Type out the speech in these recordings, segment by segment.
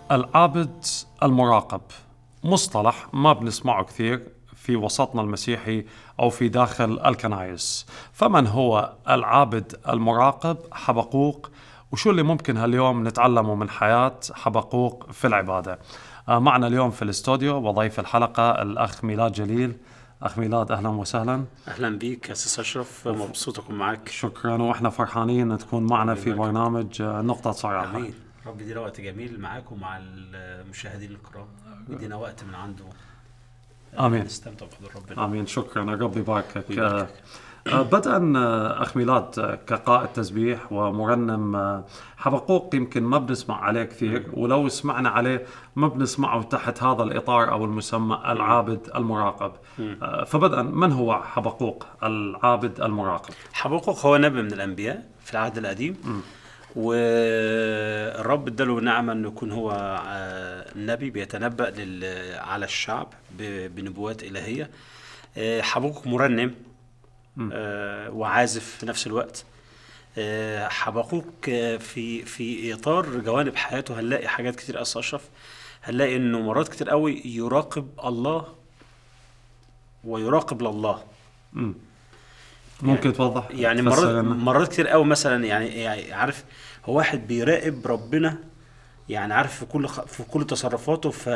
العابد المراقب مصطلح ما بنسمعه كثير في وسطنا المسيحي او في داخل الكنائس فمن هو العابد المراقب حبقوق وشو اللي ممكن هاليوم نتعلمه من حياه حبقوق في العباده آه، معنا اليوم في الاستوديو وضيف الحلقه الاخ ميلاد جليل اخ ميلاد اهلا وسهلا اهلا بيك يا استاذ اشرف مبسوط اكون معاك شكرا واحنا فرحانين ان تكون معنا في برنامج آه، نقطه صراحه امين رب يدينا وقت جميل معاك ومع المشاهدين الكرام يدينا وقت من عنده امين نستمتع بحضور ربنا امين شكرا ربي يباركك ويباركك. آه، بدءا آه، اخ ميلاد آه، كقائد تسبيح ومرنم آه، حبقوق يمكن ما بنسمع عليه كثير ولو سمعنا عليه ما بنسمعه تحت هذا الاطار او المسمى العابد المراقب آه، فبدءا من هو حبقوق العابد المراقب حبقوق هو نبي من الانبياء في العهد القديم والرب اداله نعمه انه يكون هو آه، نبي بيتنبأ لل- على الشعب ب- بنبوات الهيه آه، حبقوق مرنم آه، وعازف في نفس الوقت آه، حبقوق آه، في في اطار جوانب حياته هنلاقي حاجات كتير أستاذ اشرف هنلاقي انه مرات كتير قوي يراقب الله ويراقب لله مم. ممكن توضح يعني تفسر مرات لنا؟ مرات كتير قوي مثلا يعني, يعني عارف هو واحد بيراقب ربنا يعني عارف في كل خ... في كل تصرفاته ف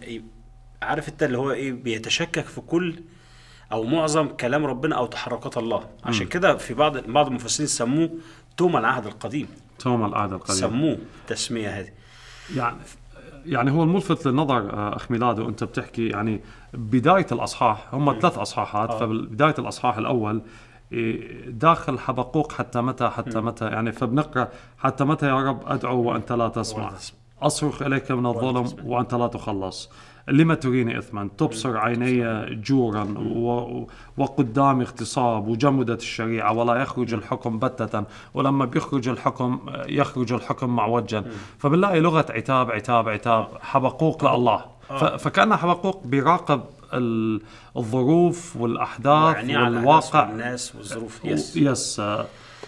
عارف انت اللي هو ايه بيتشكك في كل او معظم كلام ربنا او تحركات الله عشان كده في بعض بعض المفسرين سموه توما العهد القديم توما العهد القديم سموه التسميه هذه يعني يعني هو الملفت للنظر آه، اخ ميلاد وانت بتحكي يعني بدايه الاصحاح هم ثلاث اصحاحات آه. فبدايه الاصحاح الاول إيه، داخل حبقوق حتى متى حتى متى يعني فبنقرا حتى متى يا رب ادعو وانت لا تسمع ولا تسمع. اصرخ اليك من الظلم تسمع. وانت لا تخلص لما تريني اثما تبصر عيني جورا و... وقدامي اغتصاب وجمدت الشريعه ولا يخرج الحكم بتة ولما بيخرج الحكم يخرج الحكم معوجا فبنلاقي لغه عتاب عتاب عتاب حبقوق لله ف... فكان حبقوق بيراقب ال- الظروف والاحداث يعني على الواقع والواقع والناس والظروف يس يس آه،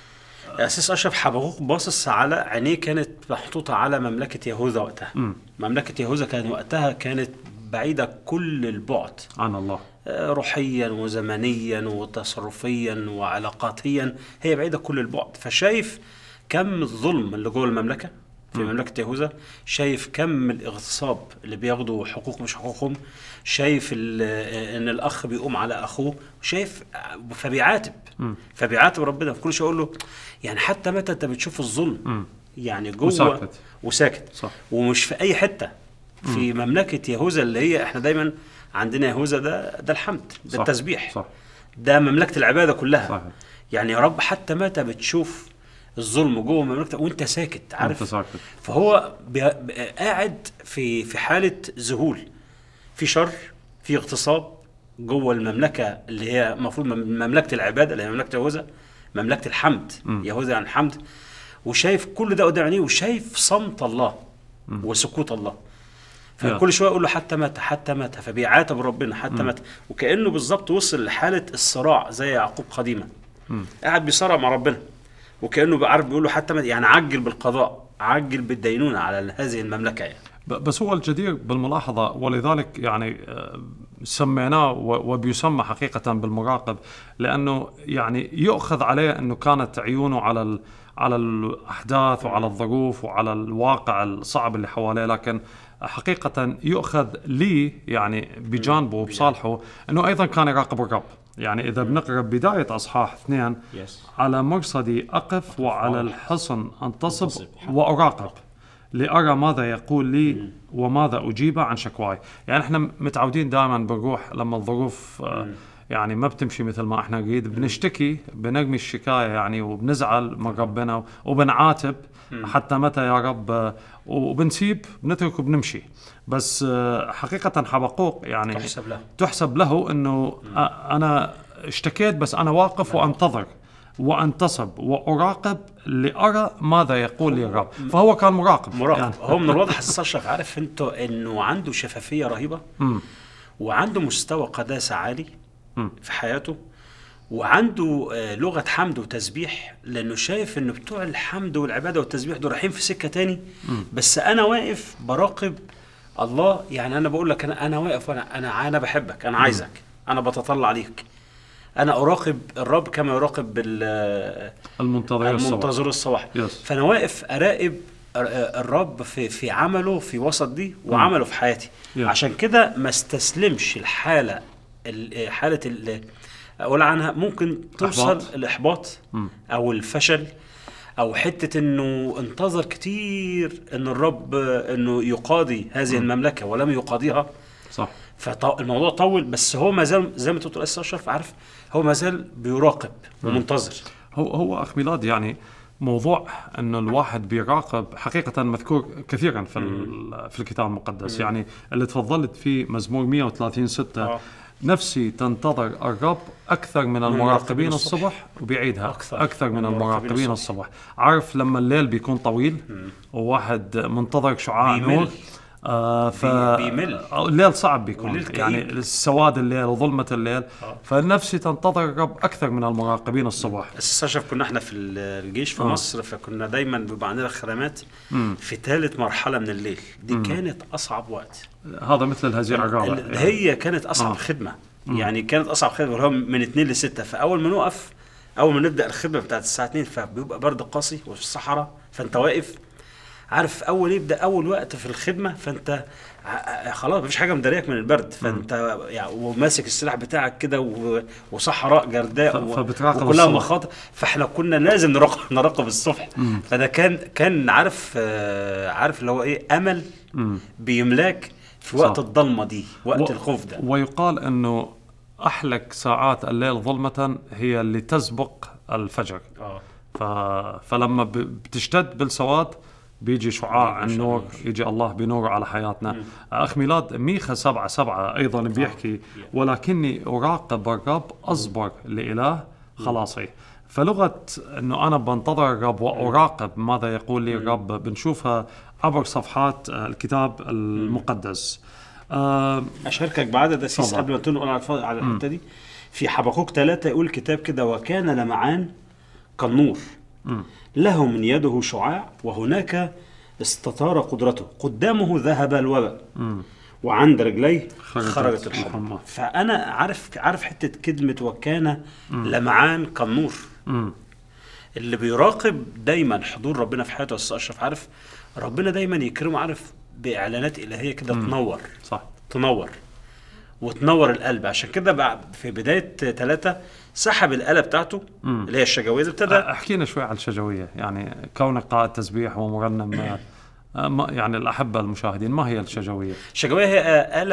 اساس اشرف حبقوق باصص على عينيه كانت محطوطه على مملكه يهوذا وقتها مملكه يهوذا كان وقتها كانت بعيده كل البعد عن الله آه، روحيا وزمنيا وتصرفيا وعلاقاتيا هي بعيده كل البعد فشايف كم الظلم اللي جوه المملكه في مملكه يهوذا شايف كم الاغتصاب اللي بياخدوا حقوق مش حقوقهم شايف ال- آه، ان الاخ بيقوم على اخوه شايف آه، فبيعاتب فبيعاتب ربنا في كل شيء يقول له يعني حتى متى انت بتشوف الظلم يعني جوه وساكت. وساكت صح. ومش في اي حته في مملكه يهوذا اللي هي احنا دايما عندنا يهوذا ده ده الحمد ده صح. التسبيح صح ده مملكه العباده كلها صحيح. يعني يا رب حتى متى بتشوف الظلم جوه مملكتك وانت ساكت انت عارف ساكت فهو بي- بي- قاعد في في حاله ذهول في شر في اغتصاب جوه المملكه اللي هي المفروض مم- مملكه العباده اللي هي مملكه يهوذا مملكه الحمد يهوذا عن الحمد وشايف كل ده قدام عينيه وشايف صمت الله وسكوت الله يا. فكل شويه يقول له حتى متى حتى متى فبيعاتب ربنا حتى متى وكانه بالظبط وصل لحاله الصراع زي يعقوب قديما قاعد بيصارع مع ربنا وكانه بعرف بيقول له حتى متى يعني عجل بالقضاء عجل بالدينونه على هذه المملكه يعني ب- بس هو الجدير بالملاحظة ولذلك يعني آه، سميناه و- وبيسمى حقيقة بالمراقب لأنه يعني يؤخذ عليه أنه كانت عيونه على ال على الأحداث وعلى الظروف وعلى الواقع الصعب اللي حواليه لكن حقيقة يؤخذ لي يعني بجانبه وبصالحه أنه أيضا كان يراقب الرب يعني إذا بنقرأ بداية أصحاح اثنين يس على مرصدي أقف وعلى الحصن أنتصب أنتصب. وأراقب لأرى ماذا يقول لي وماذا أجيب عن شكواي يعني احنا متعودين دائما بنروح لما الظروف آه، يعني ما بتمشي مثل ما احنا نريد بنشتكي بنرمي الشكاية يعني وبنزعل من ربنا وبنعاتب حتى متى يا رب آه، وبنسيب بنترك وبنمشي بس آه، حقيقة حبقوق يعني تحسب له تحسب له انه أ- انا اشتكيت بس انا واقف وانتظر وانتصب واراقب لارى ماذا يقول لي الرب فهو كان مراقب مراقب يعني. هو من الواضح استاذ اشرف عارف انتوا انه عنده شفافيه رهيبه مم. وعنده مستوى قداسه عالي مم. في حياته وعنده آه، لغه حمد وتسبيح لانه شايف انه بتوع الحمد والعباده والتسبيح دول رايحين في سكه تاني بس انا واقف براقب الله يعني انا بقول لك انا انا واقف وانا انا انا بحبك انا عايزك انا بتطلع ليك انا اراقب الرب كما يراقب ال- المنتظر الصباح المنتظر الصباح يس. فانا واقف اراقب الر- الرب في في عمله في وسط دي وعمله في حياتي يس. عشان كده ما استسلمش الحاله ال- حاله ال- اقول عنها ممكن توصل إحباط. الاحباط مم. او الفشل او حته انه انتظر كتير ان الرب انه يقاضي هذه المملكه ولم يقاضيها صح فالموضوع طول بس هو ما زال زي ما انت بتقول أستاذ اشرف عارف هو ما زال بيراقب ومنتظر هو هو اخ ميلاد يعني موضوع انه الواحد بيراقب حقيقه مذكور كثيرا في ال- في الكتاب المقدس يعني اللي تفضلت فيه مزمور 130 6 آه. نفسي تنتظر الرب اكثر من المراقبين الصبح وبيعيدها أكثر اكثر, أكثر من من المراقبين المراقبين الصبح عارف لما الليل بيكون طويل وواحد منتظر شعاع بيمل. نور آه ف بي- بيمل. آه، الليل صعب بيكون والليل كئيب. يعني سواد الليل وظلمه الليل آه. فنفسي تنتظر الرب اكثر من المراقبين الصبح اساسا شاف كنا احنا في ال- الجيش في آه. مصر فكنا دايما بيبقى عندنا خدمات في ثالث مرحله من الليل دي كانت اصعب وقت هذا مثل الهزيع الرابع ال- يعني. هي كانت اصعب آه. خدمه يعني كانت اصعب خدمه اللي هو من اثنين لسته فاول ما نقف اول ما نبدا الخدمه بتاعت الساعه 2 فبيبقى برد قاسي وفي الصحراء فانت واقف عارف اول يبدا اول وقت في الخدمه فانت ع- ع- خلاص مفيش حاجه مدريك من البرد فانت يعني وماسك السلاح بتاعك كده و- وصحراء جرداء ف- و- فبتراقب وكلها الصبح. مخاطر فاحنا كنا لازم نراقب نراقب الصبح فده كان كان عارف آه، عارف اللي هو ايه امل بيملاك في وقت صح. الضلمه دي وقت و- الخوف ده ويقال انه احلك ساعات الليل ظلمه هي اللي تسبق الفجر اه ف... فلما ب... بتشتد بالسواد بيجي شعاع بيجي النور شعاع. يجي الله بنوره على حياتنا اخ ميلاد ميخا سبعة سبعة ايضا بيحكي ولكني اراقب الرب اصبر لاله خلاصي فلغه انه انا بنتظر الرب واراقب ماذا يقول لي الرب بنشوفها عبر صفحات آه، الكتاب المقدس آه اشاركك بعدد اسيس اتفضل. قبل ما تنقل على الف- على الحته دي في حبقوك ثلاثة يقول الكتاب كده وكان لمعان كالنور له من يده شعاع وهناك استطار قدرته قدامه ذهب الوباء وعند رجليه خرجت خرجت الحرب الحمى. فانا عارف عارف حته كلمه وكان لمعان كالنور مم. اللي بيراقب دايما حضور ربنا في حياته يا استاذ اشرف عارف ربنا دايما يكرمه عارف باعلانات الهيه كده تنور صح تنور وتنور القلب عشان كده بعد في بدايه ثلاثة سحب الآلة بتاعته اللي هي الشجوية دي ابتدى احكينا شوي عن الشجويه يعني كونك قائد تسبيح ومرنم آه، آه، ما- يعني الاحبه المشاهدين ما هي الشجويه؟ الشجوية هي آلة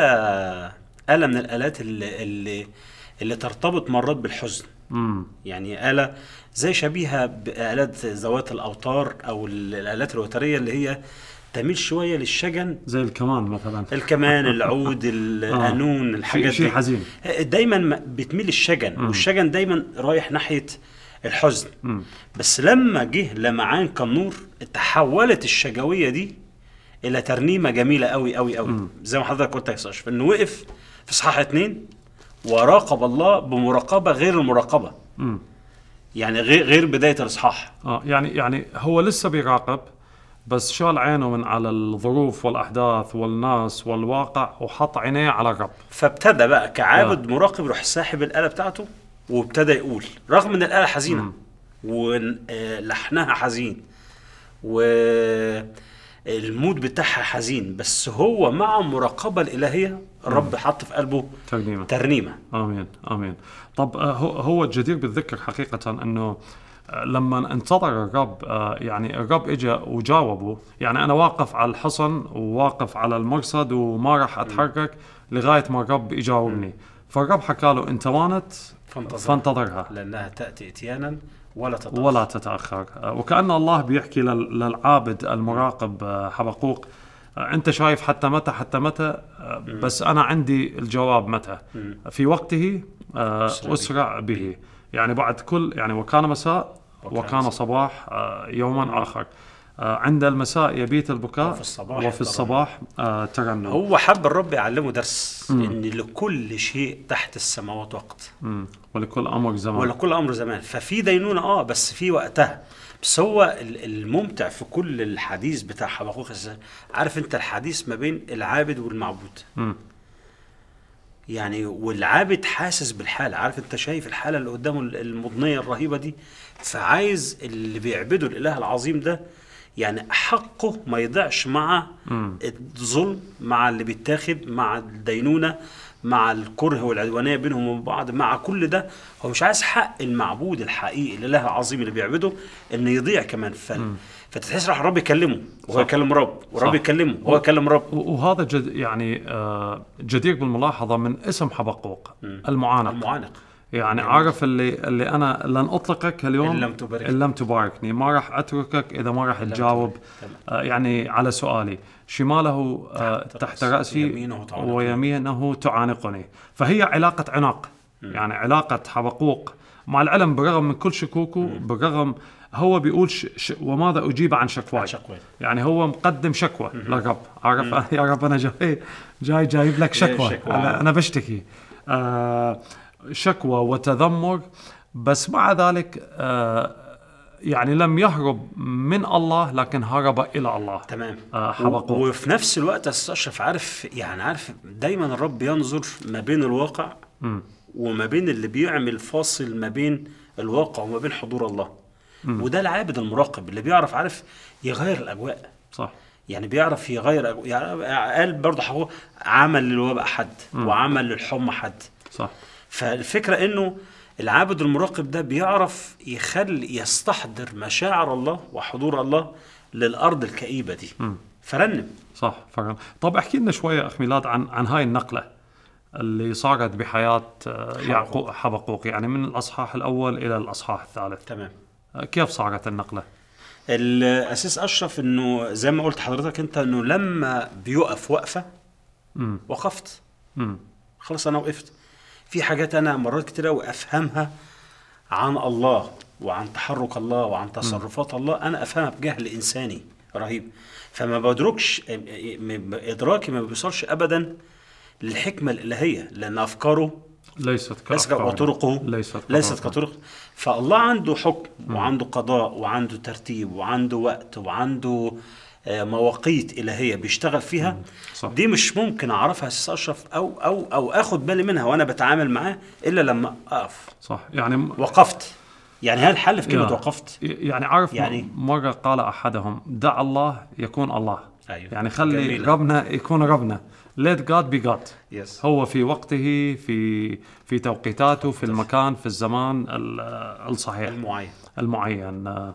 آلة من الآلات اللي اللي, اللي ترتبط مرات بالحزن امم يعني آلة زي شبيهة بآلات ذوات الأوتار أو الآلات الوترية اللي هي تميل شوية للشجن زي الكمان مثلا الكمان العود القانون الحاجات شيء دي حزين. دايما ما- بتميل الشجن والشجن دايما رايح ناحيه الحزن مم. بس لما جه لمعان كالنور تحولت الشجويه دي الى ترنيمه جميله قوي قوي قوي زي ما حضرتك قلت يا استاذ أشرف، انه وقف في اصحاح اتنين وراقب الله بمراقبه غير المراقبه مم. يعني غير غير بدايه الاصحاح اه يعني يعني هو لسه بيراقب بس شال عينه من على الظروف والاحداث والناس والواقع وحط عينيه على الرب فابتدى بقى كعابد مراقب يروح ساحب الآلة بتاعته وابتدى يقول رغم ان الآلة حزينة ولحنها حزين والمود بتاعها حزين بس هو مع المراقبة الإلهية الرب حط في قلبه ترنيمه ترنيمة امين امين طب آه، هو هو الجدير بالذكر حقيقه انه آه، لما انتظر الرب آه، يعني الرب اجى وجاوبه يعني انا واقف على الحصن وواقف على المرصد وما راح اتحرك لغايه ما الرب يجاوبني فالرب حكى له انت وانت فانتظر. فانتظرها لأنها تأتي إتيانا ولا تتأخر ولا تتاخر آه، وكان الله بيحكي لل- للعابد المراقب آه، حبقوق آه، انت شايف حتى متى حتى متى آه، بس انا عندي الجواب متى في وقته آه، أسرع اسرع به يعني بعد كل يعني وكان مساء وكان وكان صباح. صباح آه، يوما اخر آه عند المساء يبيت البكاء وفي الصباح وفي الترنم. الصباح آه ترنم هو حب الرب يعلمه درس ان لكل شيء تحت السماوات وقت مم. ولكل امر زمان ولا كل امر زمان ففي دينونه اه بس في وقتها بس هو ال- الممتع في كل الحديث بتاع حبقوق الس- عارف انت الحديث ما بين العابد والمعبود مم. يعني والعابد حاسس بالحاله عارف انت شايف الحاله اللي قدامه ال- المضنيه الرهيبه دي فعايز اللي بيعبدوا الاله العظيم ده يعني حقه ما يضيعش مع مم. الظلم مع اللي بيتاخد مع الدينونه مع الكره والعدوانيه بينهم وبين بعض مع كل ده هو مش عايز حق المعبود الحقيقي الاله العظيم اللي بيعبده انه يضيع كمان ف... فتتحس راح الرب يكلمه وهو صح. يكلم رب ورب صح. يكلمه وهو يكلم رب و- وهذا جد يعني آه جدير بالملاحظه من اسم حبقوق المعانق المعانق يعني عارف اللي اللي انا لن اطلقك اليوم إن لم تباركني. ان لم تباركني ما راح اتركك اذا ما راح تجاوب تمام. آه يعني على سؤالي شماله آه تحت تحت رأسي، راسي يمينه تعانقني. ويمينه تعانقني فهي علاقه عناق يعني علاقه حبقوق مع العلم بالرغم من كل شكوكه بالرغم هو بيقول ش ش وماذا اجيب عن شكواي شكواي. يعني هو مقدم شكوى للرب عارف يا رب انا جاي جاي جايب لك شكوى شكوى. انا انا بشتكي آه شكوى وتذمر بس مع ذلك آه يعني لم يهرب من الله لكن هرب الى الله تمام آه، حبقوق. و- وفي نفس الوقت يا استاذ اشرف عارف يعني عارف دايما الرب ينظر ما بين الواقع مم. وما بين اللي بيعمل فاصل ما بين الواقع وما بين حضور الله وده العابد المراقب اللي بيعرف عارف يغير الاجواء صح يعني بيعرف يغير أجواء. يعني قال برضه حقوق عمل للوباء حد وعمل للحمى حد صح فالفكرة انه العابد المراقب ده بيعرف يخلي يستحضر مشاعر الله وحضور الله للارض الكئيبة دي فرنم صح فعلا طب احكي لنا شويه اخ ميلاد عن عن هاي النقله اللي صارت بحياه آه، يعقوب حبقوق يعني من الاصحاح الاول الى الاصحاح الثالث تمام آه، كيف صارت النقله الاساس اشرف انه زي ما قلت حضرتك انت انه لما بيقف وقفه امم وقفت امم خلاص انا وقفت في حاجات انا مرات كتير قوي افهمها عن الله وعن تحرك الله وعن تصرفات الله انا افهمها بجهل انساني رهيب فما بدركش م- م- ادراكي ما بيوصلش ابدا للحكمه الالهيه لان افكاره ليست ليست كأفكارنا. كطرقه ليست ليست كطرقنا. كطرق فالله عنده حكم وعنده قضاء وعنده ترتيب وعنده وقت وعنده آه، مواقيت إلهية بيشتغل فيها صح. دي مش ممكن أعرفها يا أستاذ أشرف أو أو أو آخد بالي منها وأنا بتعامل معاه إلا لما أقف صح يعني وقفت يعني هل الحل في كلمة يا. وقفت يعني عارف يعني- يعني مرة قال أحدهم دع الله يكون الله أيوه. يعني خلي جميلة. ربنا يكون ربنا let God be God يس هو في وقته في في توقيتاته في المكان في الزمان ال- الصحيح المعين المعين آه،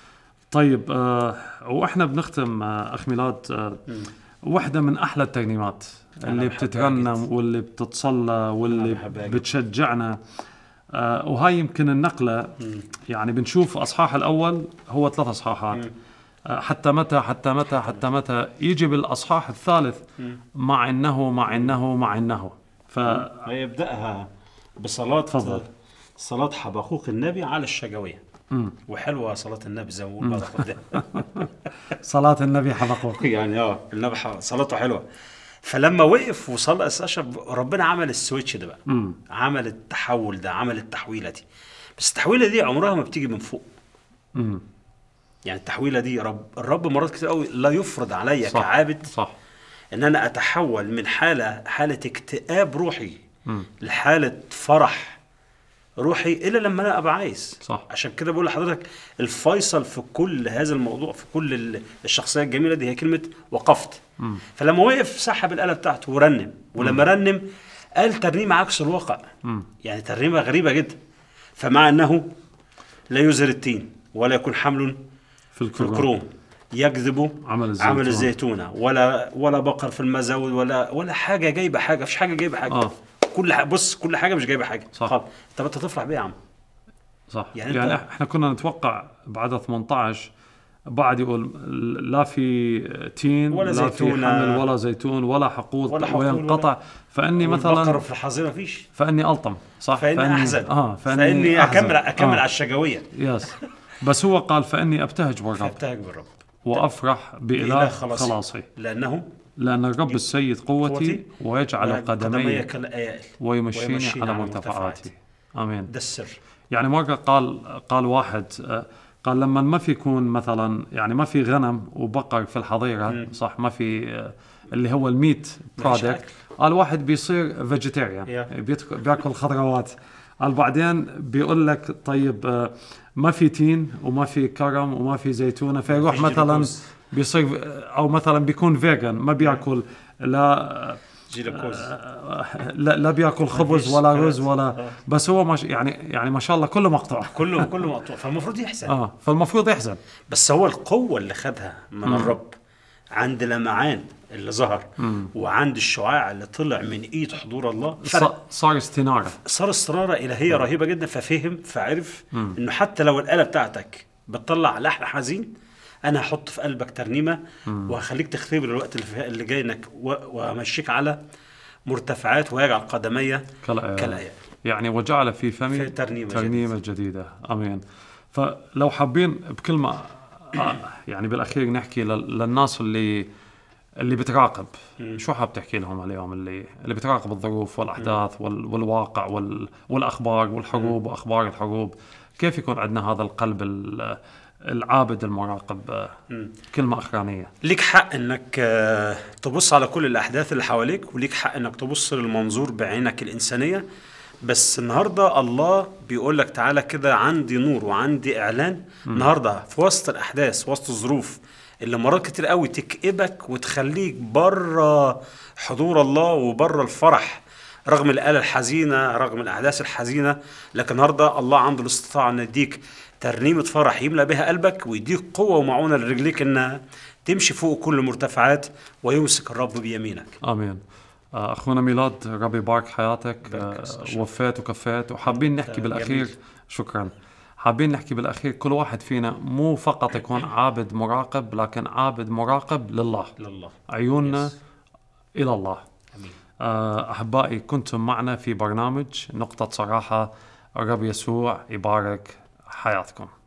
طيب آه، واحنا بنختم آه، اخ ميلاد آه، واحدة من احلى الترنيمات اللي بحبها بتترنم واللي بتتصلى واللي بحبها جدا. بتشجعنا آه، وهاي يمكن النقلة يعني بنشوف اصحاح الاول هو ثلاث اصحاحات آه، حتى متى حتى متى حتى متى يجي بالاصحاح الثالث مع انه مع انه مع انه ف هيبدأها بصلاة تفضل. صلاة حبقوق النبي على الشجوية مم. وحلوة صلاة النبي زي ما بقول بعد قدام صلاة النبي حبقوق يعني اه النبي ح- صلاته حلوه فلما وقف وصلى اشرف ربنا عمل السويتش ده بقى مم. عمل التحول ده عمل التحويله دي بس التحويله دي عمرها ما بتيجي من فوق مم. يعني التحويله دي رب الرب مرات كتير قوي لا يفرض عليا صح كعابد صح ان انا اتحول من حاله حاله اكتئاب روحي مم. لحاله فرح روحي الا لما انا ابقى عايز صح. عشان كده بقول لحضرتك الفيصل في كل هذا الموضوع في كل ال- الشخصيه الجميله دي هي كلمه وقفت مم. فلما وقف سحب الاله بتاعته ورنم ولما رنم قال ترنيمه عكس الواقع مم. يعني ترنيمه غريبه جدا فمع انه لا يزهر التين ولا يكون حمل في في الكروم الكروم يكذب عمل الزيتون. عمل الزيتونه ولا ولا بقر في المزود ولا ولا حاجه جايبه حاجه مفيش حاجه جايبه حاجه آه. كل حاجة بص كل حاجه مش جايبه حاجه صح. خالص. طب انت تفرح بيه يا عم صح يعني يعني, أنت- احنا كنا نتوقع بعد 18 بعد يقول لا في تين ولا لا في زيتونة. حمل ولا زيتون ولا حقول ولا حقول وينقطع فاني والبقر مثلا في الحظيره مفيش فاني الطم صح فاني احزن اه فاني, فاني أحزن. اكمل اكمل آه. على الشجويه يس بس هو قال فاني ابتهج بالرب فابتهج بالرب وافرح بإله باله خلاصي. خلاصي لانه لان الرب السيد قوتي قوتي ويجعل قدمي كالايائل ويمشيني ويمشيني على على مرتفعاتي امين ده السر يعني مرة قال قال واحد آه، قال لما ما في يكون مثلا يعني ما في غنم وبقر في الحظيرة مم. صح ما في آه، اللي هو الميت برودكت أكل. قال واحد بيصير فيجيتيريان Yeah. بياكل خضروات قال بعدين بيقول لك طيب آه، ما في تين وما في كرم وما في زيتونه فيروح فيش مثلا جلوكوز. بيصير او مثلا بيكون فيجن ما بياكل لا جلوكوز لا, لا بياكل خبز فيش ولا سكريات. رز ولا آه. بس هو مش يعني يعني ما شاء الله كله مقطوع كله كله مقطوع فالمفروض يحزن اه فالمفروض يحزن بس هو القوة اللي خدها من الرب عند عند لمعان اللي ظهر وعند الشعاع اللي طلع من ايد حضور الله فرق ص- صار استناره صار استرارة إلهية رهيبة جدا ففهم فعرف انه حتى لو الآلة بتاعتك بتطلع لحن حزين انا هحط في قلبك ترنيمة وهخليك تختبر الوقت اللي, في اللي جاي انك و- وامشيك على مرتفعات ويجعل قدمي كالآية. كالآية يعني وجعل في فمي في ترنيمة ترنيمة جديدة امين فلو حابين بكلمة آه، يعني بالاخير نحكي لل- للناس اللي اللي بتراقب شو حاب تحكي لهم اليوم اللي اللي بتراقب الظروف والاحداث وال والواقع وال والاخبار والحروب واخبار الحروب كيف يكون عندنا هذا القلب ال- العابد المراقب آه، كلمة أخرانية ليك حق انك آه، تبص على كل الاحداث اللي حواليك وليك حق انك تبص للمنظور بعينك الانسانيه بس النهارده الله بيقول لك تعالى كده عندي نور وعندي اعلان النهارده في وسط الاحداث وسط الظروف اللي مرات كتير قوي تكئبك وتخليك بره حضور الله وبره الفرح رغم الآلة الحزينة رغم الأحداث الحزينة لكن النهاردة الله عنده الاستطاعة أن يديك ترنيمة فرح يملأ بها قلبك ويديك قوة ومعونة لرجليك أنها تمشي فوق كل المرتفعات ويمسك الرب بيمينك آمين آه، أخونا ميلاد ربي يبارك حياتك بارك آه، أستاذ. وفيت وكفيت وحابين نحكي جميل. بالأخير شكرا حابين نحكي بالأخير كل واحد فينا مو فقط يكون عابد مراقب لكن عابد مراقب لله لله عيوننا Yes. إلى الله أمين آه، أحبائي كنتم معنا في برنامج نقطة صراحة الرب يسوع يبارك حياتكم